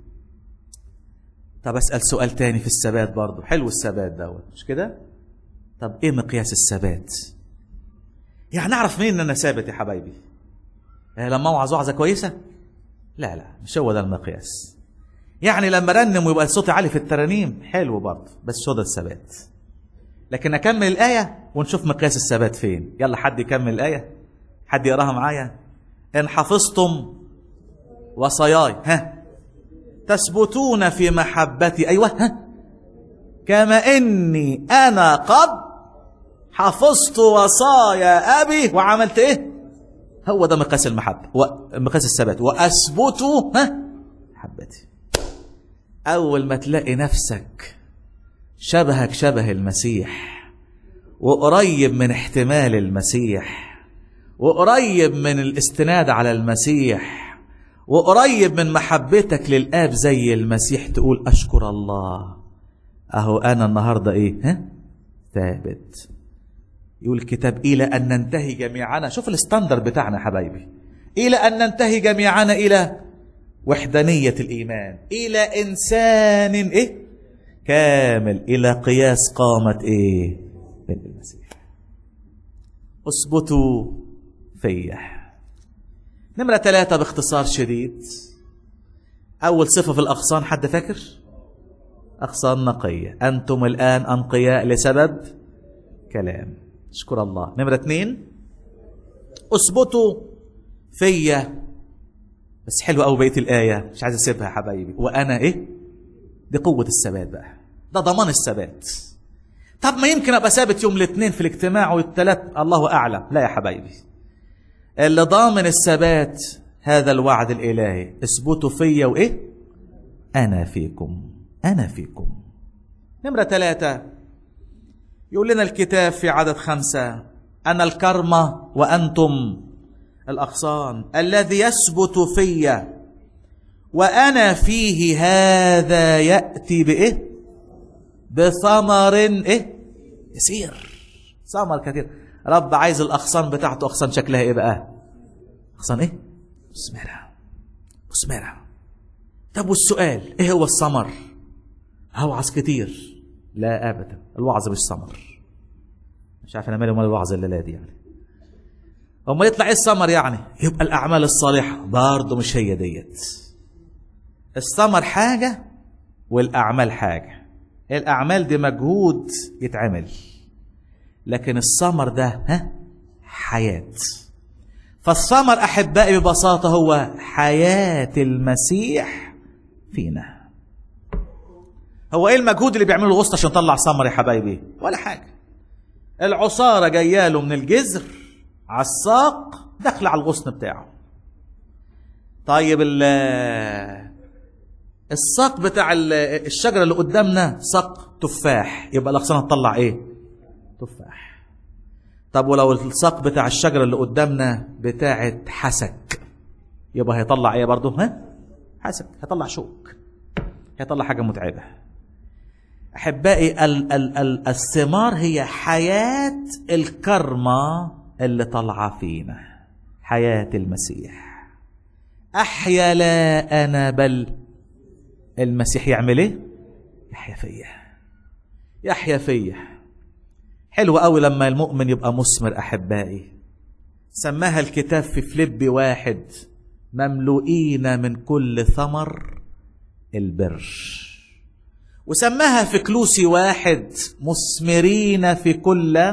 طب اسال سؤال تاني في الثبات برضه حلو الثبات دوت مش كده طب ايه مقياس الثبات يعني اعرف منين ان انا ثابت يا حبايبي إيه لما اوعظ وعظه كويسه لا لا مش هو ده المقياس يعني لما رنم ويبقى صوتي عالي في الترانيم حلو برضه بس هو ده الثبات لكن اكمل الايه ونشوف مقياس الثبات فين يلا حد يكمل الايه حد يقراها معايا ان حفظتم وصاياي ها تثبتون في محبتي ايوه ها كما اني انا قد حفظت وصايا ابي وعملت ايه هو ده مقياس المحبه مقياس الثبات واثبت ها محبتي اول ما تلاقي نفسك شبهك شبه المسيح وقريب من احتمال المسيح وقريب من الاستناد على المسيح وقريب من محبتك للآب زي المسيح تقول أشكر الله أهو أنا النهاردة إيه ها؟ ثابت يقول الكتاب إلى أن ننتهي جميعنا شوف الستاندر بتاعنا يا حبايبي إلى أن ننتهي جميعنا إلى وحدانية الإيمان إلى إنسان إيه كامل إلى قياس قامة إيه بين المسيح اثبتوا فيا نمرة ثلاثة باختصار شديد أول صفة في الأغصان حد فاكر أغصان نقية أنتم الآن أنقياء لسبب كلام اشكر الله نمرة اثنين اثبتوا فيا بس حلوة أوي بقية الآية مش عايز أسيبها يا حبايبي وأنا إيه دي قوة الثبات بقى ده ضمان الثبات طب ما يمكن ابقى ثابت يوم الاثنين في الاجتماع والثلاث الله اعلم لا يا حبايبي اللي ضامن الثبات هذا الوعد الالهي اثبتوا فيا وايه انا فيكم انا فيكم نمرة ثلاثة يقول لنا الكتاب في عدد خمسة أنا الكرمة وأنتم الأغصان الذي يثبت فيا وأنا فيه هذا يأتي بإيه بثمر إيه يسير ثمر كثير رب عايز الأغصان بتاعته أغصان شكلها إيه بقى أغصان إيه مثمرة مثمرة طب والسؤال إيه هو الثمر هوعظ كتير لا أبدا الوعظ مش ثمر مش عارف أنا مالي ومال الوعظ الليلة دي يعني أما يطلع إيه الثمر يعني يبقى الأعمال الصالحة برضه مش هي ديت الثمر حاجة والأعمال حاجة الأعمال دي مجهود يتعمل لكن الثمر ده ها حياة فالثمر أحبائي ببساطة هو حياة المسيح فينا هو ايه المجهود اللي بيعمله الغصن عشان يطلع ثمر يا حبايبي ولا حاجة العصارة جايه له من الجذر على الساق داخله على الغصن بتاعه طيب الساق بتاع الشجره اللي قدامنا ساق تفاح يبقى الاغصان هتطلع ايه تفاح طب ولو الساق بتاع الشجره اللي قدامنا بتاعه حسك يبقى هيطلع ايه برضه ها حسك هيطلع شوك هيطلع حاجه متعبه احبائي ال ال ال الثمار هي حياه الكرمه اللي طالعه فينا حياه المسيح احيا لا انا بل المسيح يعمل ايه يحيا فيا يحيا فيا حلو قوي لما المؤمن يبقى مثمر احبائي سماها الكتاب في فليب واحد مملوئين من كل ثمر البر وسماها في كلوسي واحد مثمرين في كل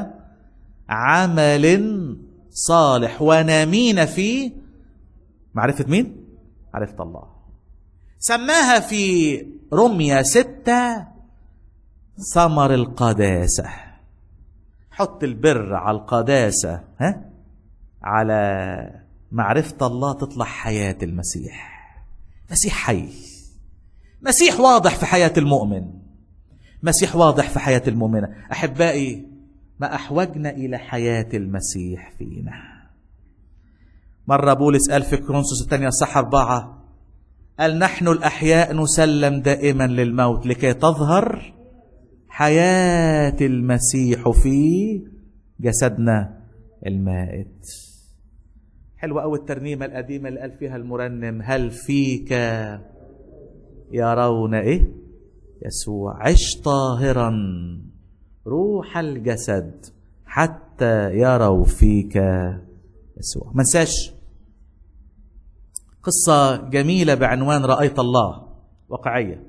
عمل صالح ونامين في معرفة مين؟ معرفة الله سماها في رمية ستة ثمر القداسة حط البر على القداسة ها على معرفة الله تطلع حياة المسيح مسيح حي مسيح واضح في حياة المؤمن مسيح واضح في حياة المؤمنة أحبائي ما أحوجنا إلى حياة المسيح فينا مرة بولس قال في كرونسوس الثانية صح أربعة قال نحن الأحياء نسلم دائما للموت لكي تظهر حياة المسيح في جسدنا المائت حلوة أوي الترنيمة القديمة اللي قال فيها المرنم هل فيك يرون إيه يسوع عش طاهرا روح الجسد حتى يروا فيك يسوع ما انساش قصة جميلة بعنوان رأيت الله واقعية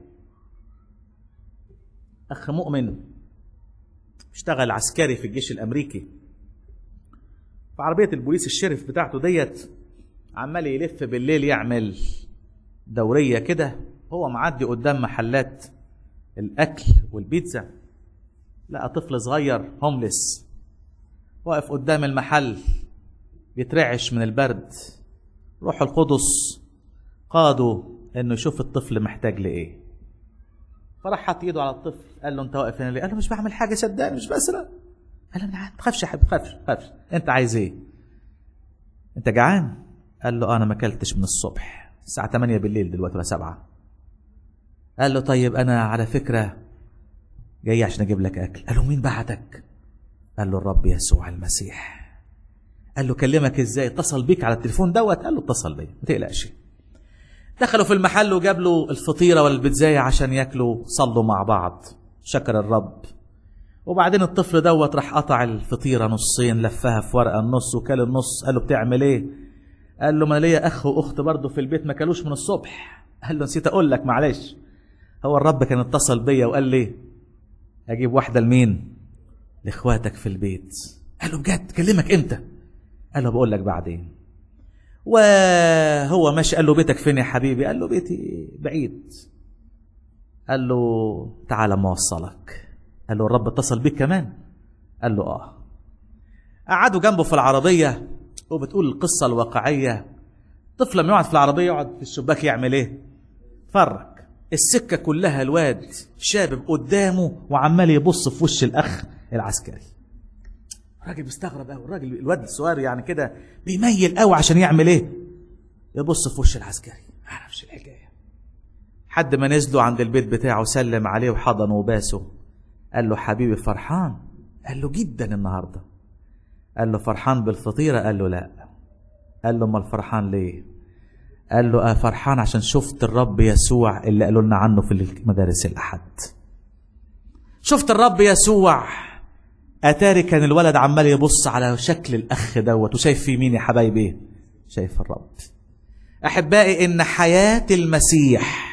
أخ مؤمن اشتغل عسكري في الجيش الأمريكي في عربية البوليس الشرف بتاعته ديت عمال يلف بالليل يعمل دورية كده هو معدي قدام محلات الأكل والبيتزا لقى طفل صغير هوملس واقف قدام المحل بيترعش من البرد روح القدس قادوا انه يشوف الطفل محتاج لايه فراح حط ايده على الطفل قال له انت واقف هنا ليه؟ قال له مش بعمل حاجه صدقني مش بسرق قال له ما تخافش يا حبيبي تخافش تخافش انت عايز ايه؟ انت جعان؟ قال له انا ما اكلتش من الصبح الساعه 8 بالليل دلوقتي ولا 7 قال له طيب انا على فكره جاي عشان اجيب لك اكل قال له مين بعتك؟ قال له الرب يسوع المسيح قال له كلمك ازاي اتصل بيك على التليفون دوت قال له اتصل بيا ما تقلقش دخلوا في المحل وجاب له الفطيره والبيتزايه عشان ياكلوا صلوا مع بعض شكر الرب وبعدين الطفل دوت راح قطع الفطيره نصين لفها في ورقه النص وكل النص قال له بتعمل ايه قال له ما ليا اخ واخت برضه في البيت ما كلوش من الصبح قال له نسيت اقول لك معلش هو الرب كان اتصل بيا وقال لي اجيب واحده لمين لاخواتك في البيت قال له بجد كلمك امتى قال له بقول لك بعدين وهو ماشي قال له بيتك فين يا حبيبي قال له بيتي بعيد قال له تعالى ما اوصلك قال له الرب اتصل بيك كمان قال له اه قعدوا جنبه في العربيه وبتقول القصه الواقعيه طفل لما يقعد في العربيه يقعد في الشباك يعمل ايه اتفرج السكه كلها الواد شابب قدامه وعمال يبص في وش الاخ العسكري الراجل مستغرب قوي الراجل الواد الصغير يعني كده بيميل قوي عشان يعمل ايه يبص في وش العسكري ما اعرفش الحكايه حد ما نزلوا عند البيت بتاعه سلم عليه وحضنه وباسه قال له حبيبي فرحان قال له جدا النهارده قال له فرحان بالفطيره قال له لا قال له امال فرحان ليه قال له آه فرحان عشان شفت الرب يسوع اللي قالوا لنا عنه في مدارس الاحد شفت الرب يسوع اتاري كان الولد عمال يبص على شكل الاخ دوت وشايف في مين يا حبايبي شايف الرب احبائي ان حياه المسيح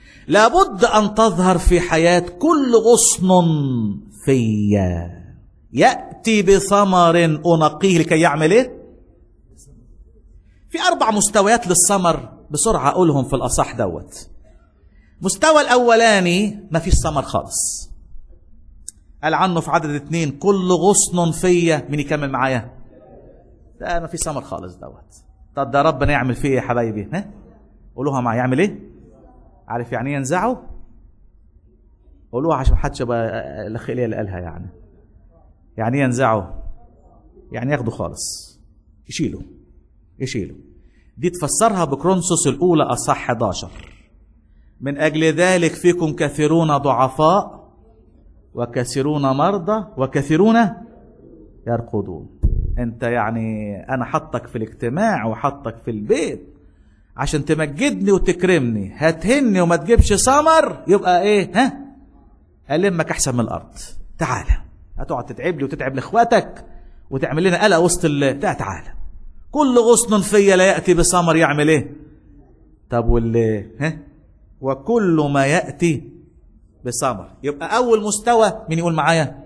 لابد ان تظهر في حياه كل غصن فيا يأتي بثمر أنقيه لكي يعمل إيه؟ في أربع مستويات للثمر بسرعة أقولهم في الأصح دوت مستوى الأولاني ما فيش ثمر خالص قال عنه في عدد اتنين كل غصن فيا مين يكمل معايا ده ما فيش ثمر خالص دوت طب ده ربنا يعمل فيه ايه يا حبايبي ها قولوها معايا يعمل ايه عارف يعني ايه ينزعه قولوها عشان محدش يبقى الاخ ايليا اللي قالها يعني يعني ايه ينزعه يعني ياخده خالص يشيله يشيله دي تفسرها بكرونسوس الاولى اصح 11 من اجل ذلك فيكم كثيرون ضعفاء وكثيرون مرضى وكثيرون يرقدون انت يعني انا حطك في الاجتماع وحطك في البيت عشان تمجدني وتكرمني هتهني وما تجيبش ثمر يبقى ايه ها المك احسن من الارض تعالى هتقعد تتعب لي وتتعب لاخواتك وتعمل لنا قلق وسط ال لا تعالى كل غصن فيا لا ياتي بثمر يعمل ايه طب واللي ها وكل ما ياتي بثمر يبقى اول مستوى مين يقول معايا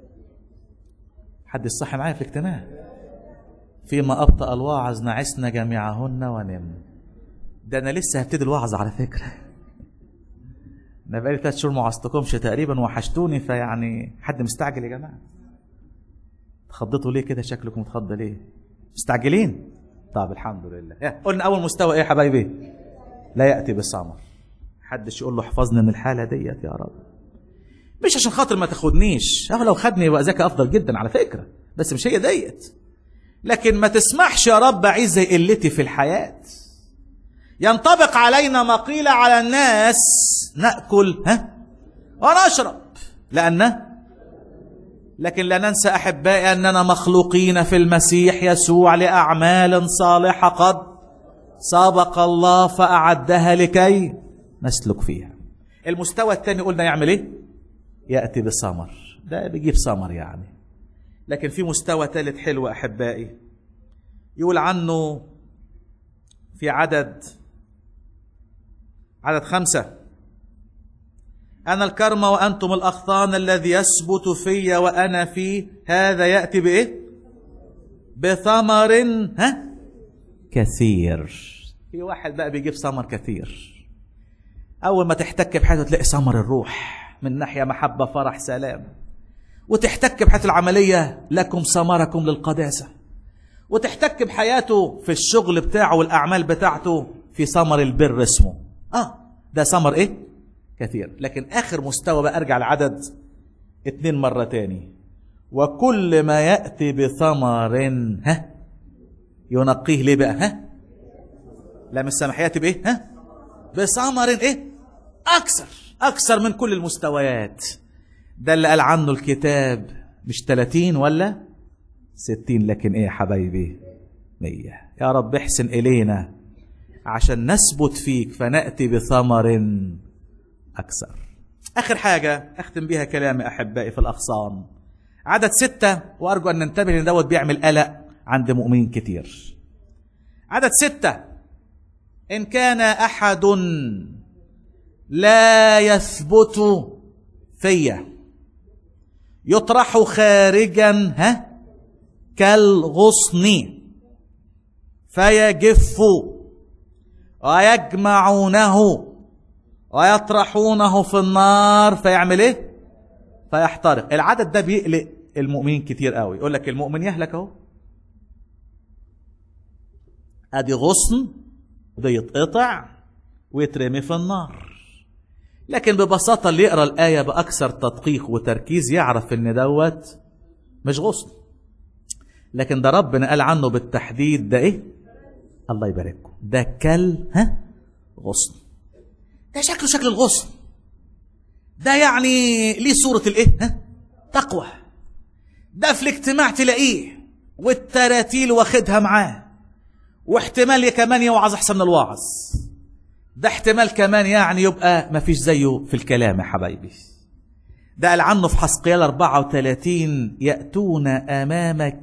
حد الصح معايا في الاجتماع فيما ابطا الواعظ نعسنا جميعهن ونم ده انا لسه هبتدي الوعظ على فكره انا بقالي ثلاث شهور ما وعظتكمش تقريبا وحشتوني فيعني حد مستعجل يا جماعه اتخضيتوا ليه كده شكلكم متخضى ليه مستعجلين طب الحمد لله قلنا اول مستوى ايه يا حبايبي لا ياتي بالثمر حدش يقول له احفظني من الحاله ديت يا رب مش عشان خاطر ما تاخدنيش اه لو خدني يبقى ذاك افضل جدا على فكره بس مش هي ديت لكن ما تسمحش يا رب اعيش زي قلتي في الحياه ينطبق علينا ما قيل على الناس ناكل ها ونشرب لان لكن لا ننسى احبائي اننا مخلوقين في المسيح يسوع لاعمال صالحه قد سبق الله فاعدها لكي نسلك فيها المستوى الثاني قلنا يعمل ايه ياتي بثمر ده بيجيب ثمر يعني لكن في مستوى ثالث حلو احبائي يقول عنه في عدد عدد خمسة أنا الكرم وأنتم الأغصان الذي يثبت في وأنا فيه هذا يأتي بإيه؟ بثمر ها؟ كثير في واحد بقى بيجيب ثمر كثير أول ما تحتك بحياته تلاقي ثمر الروح من ناحية محبة فرح سلام وتحتك بحياته العملية لكم ثمركم للقداسة وتحتك بحياته في الشغل بتاعه والأعمال بتاعته في ثمر البر اسمه اه ده ثمر ايه كثير لكن اخر مستوى بقى ارجع لعدد اتنين مرة تاني وكل ما يأتي بثمر ها ينقيه ليه بقى ها لا مش سامح يأتي بايه ها بثمر ايه اكثر اكثر من كل المستويات ده اللي قال عنه الكتاب مش 30 ولا 60 لكن ايه يا حبايبي 100 يا رب احسن الينا عشان نثبت فيك فنأتي بثمر أكثر آخر حاجة أختم بها كلامي أحبائي في الأغصان عدد ستة وأرجو أن ننتبه لأن دوت بيعمل قلق عند مؤمنين كتير عدد ستة إن كان أحد لا يثبت فيا يطرح خارجا ها كالغصن فيجف ويجمعونه ويطرحونه في النار فيعمل ايه فيحترق العدد ده بيقلق المؤمنين كتير قوي يقول لك المؤمن يهلك اهو ادي غصن ده يتقطع ويترمي في النار لكن ببساطه اللي يقرا الايه باكثر تدقيق وتركيز يعرف ان دوت مش غصن لكن ده ربنا قال عنه بالتحديد ده ايه الله يبارككم ده كل ها غصن ده شكله شكل الغصن ده يعني ليه صورة الايه ها تقوى ده في الاجتماع تلاقيه والتراتيل واخدها معاه واحتمال كمان يوعظ احسن من الواعظ ده احتمال كمان يعني يبقى ما فيش زيه في الكلام يا حبايبي ده قال عنه في حسقيال 34 يأتون أمامك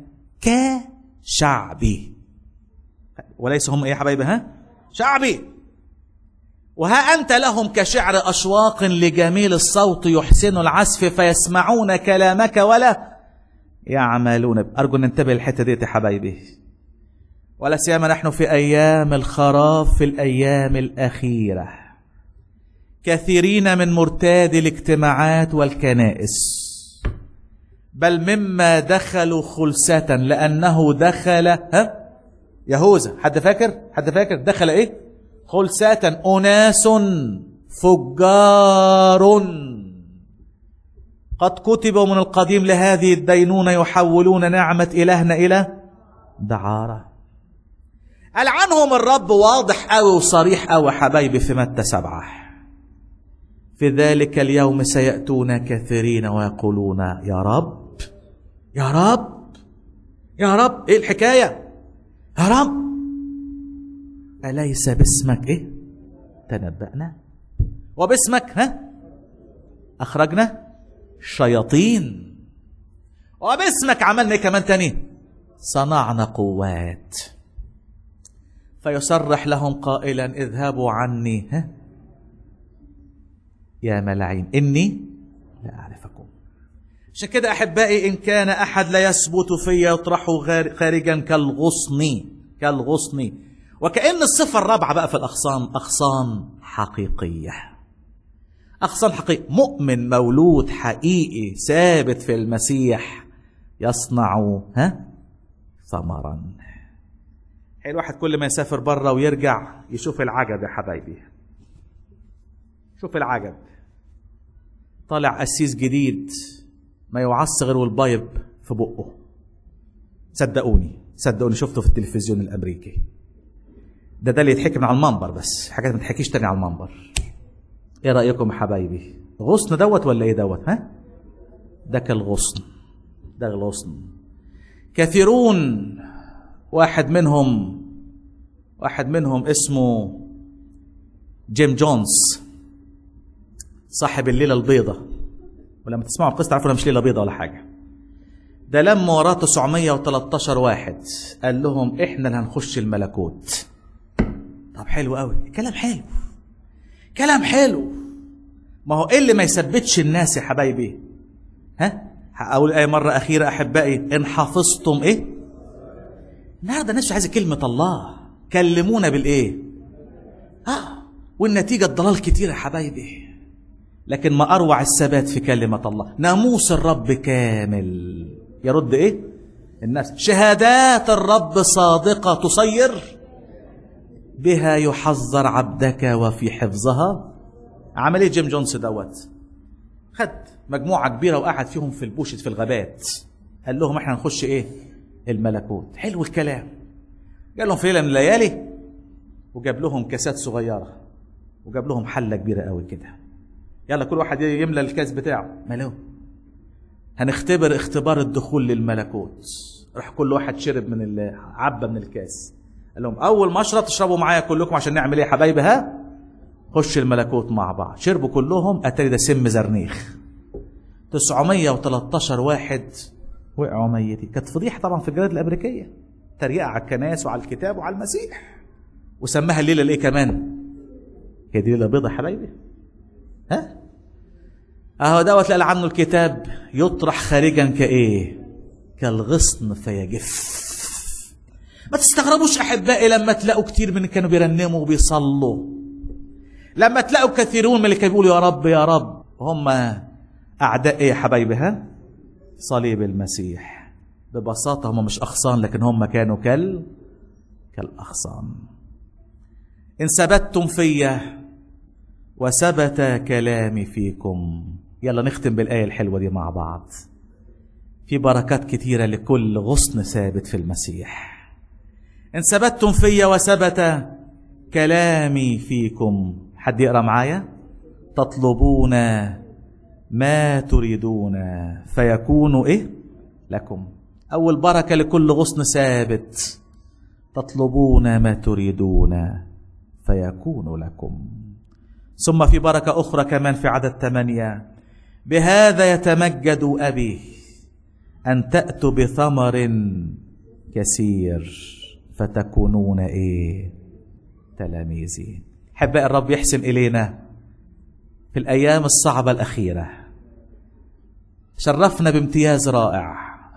كشعبي وليس هم ايه يا حبايبي ها شعبي وها أنت لهم كشعر أشواق لجميل الصوت يحسن العزف فيسمعون كلامك ولا يعملون أرجو أن ننتبه للحتة دي يا حبايبي ولا سيما نحن في أيام الخراب في الأيام الأخيرة كثيرين من مرتادي الاجتماعات والكنائس بل مما دخلوا خلسة لأنه دخل ها يهوذا حد فاكر حد فاكر دخل ايه خلسة أناس فجار قد كتبوا من القديم لهذه الدينونة يحولون نعمة إلهنا إلى دعارة قال عنهم الرب واضح أوي وصريح أوي حبايبي في متى سبعة في ذلك اليوم سيأتون كثيرين ويقولون يا رب يا رب يا رب ايه الحكاية يا رب أليس باسمك ايه تنبأنا وباسمك ها أخرجنا شياطين وباسمك عملنا ايه كمان تاني صنعنا قوات فيصرح لهم قائلا اذهبوا عني ها يا ملعين اني لا اعرفكم عشان كده احبائي ان كان احد لا يثبت في يطرحه خارجا كالغصن كالغصن وكأن الصفة الرابعة بقى في الأغصان أغصان حقيقية أغصان حقيقية مؤمن مولود حقيقي ثابت في المسيح يصنع ها ثمرا حين الواحد كل ما يسافر بره ويرجع يشوف العجب يا حبايبي شوف العجب طالع قسيس جديد ما يوعص غير والبايب في بقه صدقوني صدقوني شفته في التلفزيون الامريكي ده ده اللي يتحكي من على المنبر بس حاجات ما تحكيش تاني على المنبر ايه رايكم يا حبايبي غصن دوت ولا ايه دوت ها ده كالغصن ده الغصن كثيرون واحد منهم واحد منهم اسمه جيم جونز صاحب الليله البيضاء ولما تسمعوا القصه تعرفوا مش ليله بيضاء ولا حاجه ده لما وراه 913 واحد قال لهم احنا اللي هنخش الملكوت طب حلو قوي كلام حلو كلام حلو ما هو ايه اللي ما يثبتش الناس يا حبايبي ها هقول ايه مره اخيره احبائي ان حفظتم ايه النهارده الناس عايزه كلمه الله كلمونا بالايه اه والنتيجه الضلال كتير يا حبايبي لكن ما اروع الثبات في كلمه الله ناموس الرب كامل يرد ايه الناس شهادات الرب صادقه تصير بها يحذر عبدك وفي حفظها عمل ايه جيم جونز دوت خد مجموعه كبيره وقعد فيهم في البوشت في الغابات قال لهم احنا نخش ايه الملكوت حلو الكلام قال لهم في ليله من الليالي وجاب لهم كاسات صغيره وجاب لهم حله كبيره قوي كده يلا كل واحد يملى الكاس بتاعه ملوه هنختبر اختبار الدخول للملكوت راح كل واحد شرب من عبه من الكاس قال لهم اول ما اشرب تشربوا معايا كلكم عشان نعمل ايه يا حبايبي ها خش الملكوت مع بعض شربوا كلهم اتاري ده سم زرنيخ 913 واحد وقعوا ميتين كانت فضيحه طبعا في الجرائد الامريكيه تريقه على الكنائس وعلى الكتاب وعلى المسيح وسماها الليله الايه كمان هي دي ليله بيضة حبايبي ها اهو دوت قال عنه الكتاب يطرح خارجا كايه كالغصن فيجف ما تستغربوش احبائي لما تلاقوا كتير من اللي كانوا بيرنموا وبيصلوا لما تلاقوا كثيرون من اللي كانوا بيقولوا يا رب يا رب هم اعداء ايه يا حبايبي ها صليب المسيح ببساطه هم مش اغصان لكن هم كانوا كال كالاغصان ان ثبتتم فيا وثبت كلامي فيكم يلا نختم بالايه الحلوه دي مع بعض في بركات كتيره لكل غصن ثابت في المسيح ان ثبتتم فيا وثبت كلامي فيكم حد يقرا معايا تطلبون ما تريدون فيكون ايه لكم اول بركه لكل غصن ثابت تطلبون ما تريدون فيكون لكم ثم في بركه اخرى كمان في عدد ثمانيه بهذا يتمجد ابي ان تاتوا بثمر كثير فتكونون ايه تلاميذي حباء الرب يحسن الينا في الايام الصعبه الاخيره شرفنا بامتياز رائع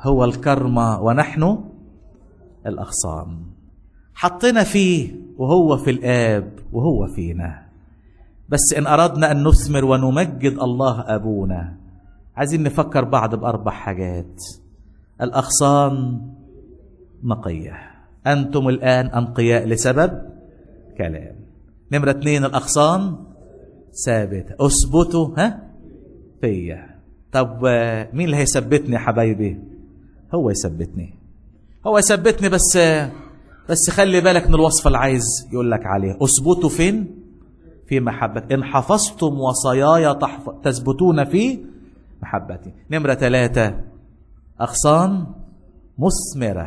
هو الكرمة ونحن الأغصان حطنا فيه وهو في الآب وهو فينا بس إن أردنا أن نثمر ونمجد الله أبونا عايزين نفكر بعض بأربع حاجات الأغصان نقية أنتم الآن أنقياء لسبب كلام نمرة اتنين الأغصان ثابتة أثبتوا ها فيا طب مين اللي هيثبتني يا حبايبي هو يثبتني هو يثبتني بس بس خلي بالك من الوصفة اللي عايز يقول لك عليها اثبتوا فين في محبة إن حفظتم وصاياي تحف... تثبتون في محبتي نمرة ثلاثة أغصان مثمرة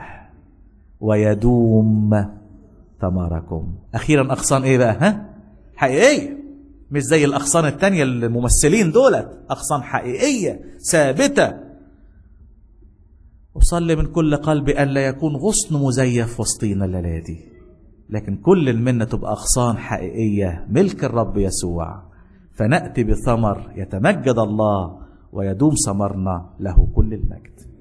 ويدوم ثمركم أخيرا أغصان إيه بقى ها حقيقية مش زي الأغصان التانية الممثلين دولت أغصان حقيقية ثابتة أصلي من كل قلبي أن لا يكون غصن مزيف وسطينا الليلة دي لكن كل منا تبقى أغصان حقيقية ملك الرب يسوع فنأتي بثمر يتمجد الله ويدوم ثمرنا له كل المجد